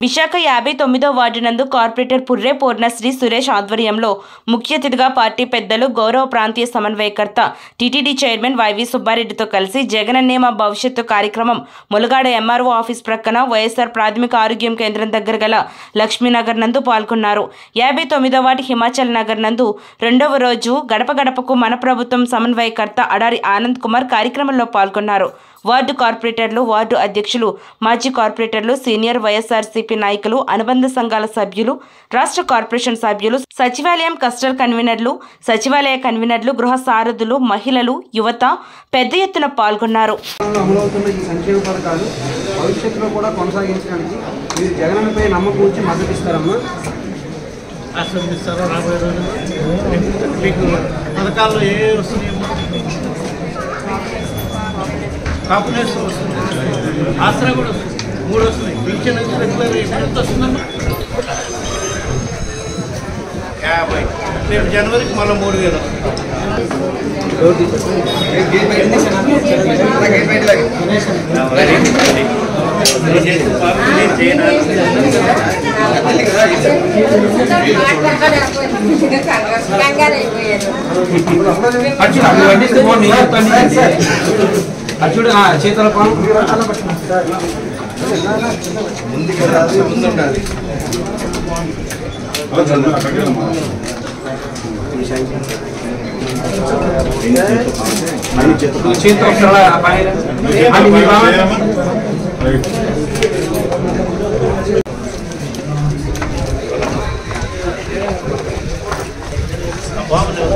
విశాఖ యాభై తొమ్మిదో వార్డు నందు కార్పొరేటర్ పుర్రే పూర్ణశ్రీ సురేష్ ఆధ్వర్యంలో ముఖ్య అతిథిగా పార్టీ పెద్దలు గౌరవ ప్రాంతీయ సమన్వయకర్త టీటీడీ చైర్మన్ వైవి సుబ్బారెడ్డితో కలిసి జగనన్నే మా భవిష్యత్తు కార్యక్రమం ములగాడ ఎంఆర్ఓ ఆఫీస్ ప్రక్కన వైఎస్ఆర్ ప్రాథమిక ఆరోగ్యం కేంద్రం దగ్గర గల లక్ష్మీనగర్ నందు పాల్గొన్నారు యాభై తొమ్మిదో వార్డు హిమాచల్ నగర్ నందు రెండవ రోజు గడప గడపకు మన ప్రభుత్వం సమన్వయకర్త అడారి ఆనంద్ కుమార్ కార్యక్రమంలో పాల్గొన్నారు వార్డు కార్పొరేటర్లు వార్డు అధ్యక్షులు మాజీ కార్పొరేటర్లు సీనియర్ వైఎస్ఆర్సీపీ నాయకులు అనుబంధ సంఘాల సభ్యులు రాష్ట్ర కార్పొరేషన్ సభ్యులు సచివాలయం కస్టర్ కన్వీనర్లు సచివాలయ కన్వీనర్లు గృహ సారథులు మహిళలు యువత పెద్ద ఎత్తున పాల్గొన్నారు రాష్ట్రంలో అమలవుతున్న ఈ సంక్షేమ పథకాలు భవిష్యత్తులో కూడా కొనసాగించడానికి మీరు జగనన్నపై నమ్మకం ఉంచి మద్దతు ఇస్తారమ్మా ఆశ్రమిస్తారో రాబోయే రోజుల్లో మీకు పథకాల్లో ఏ ఏ వస్తున్నాయమ్మా కాపునేషన్ వస్తుంది ఆసరా కూడా వస్తుంది మూడు వస్తున్నాయి పింఛన్ వచ్చి రెగ్యులర్ రేషన్ ఎంత వస్తుందమ్మా యాభై రేపు జనవరికి మళ్ళీ మూడు వేలు వస్తుంది నేను చేసిన పాపం నేను చేయను. అచ్చుడు చేతుల పాము చేతితో ఒకసారి ఆ పైన. అది మీ బావ? బాబు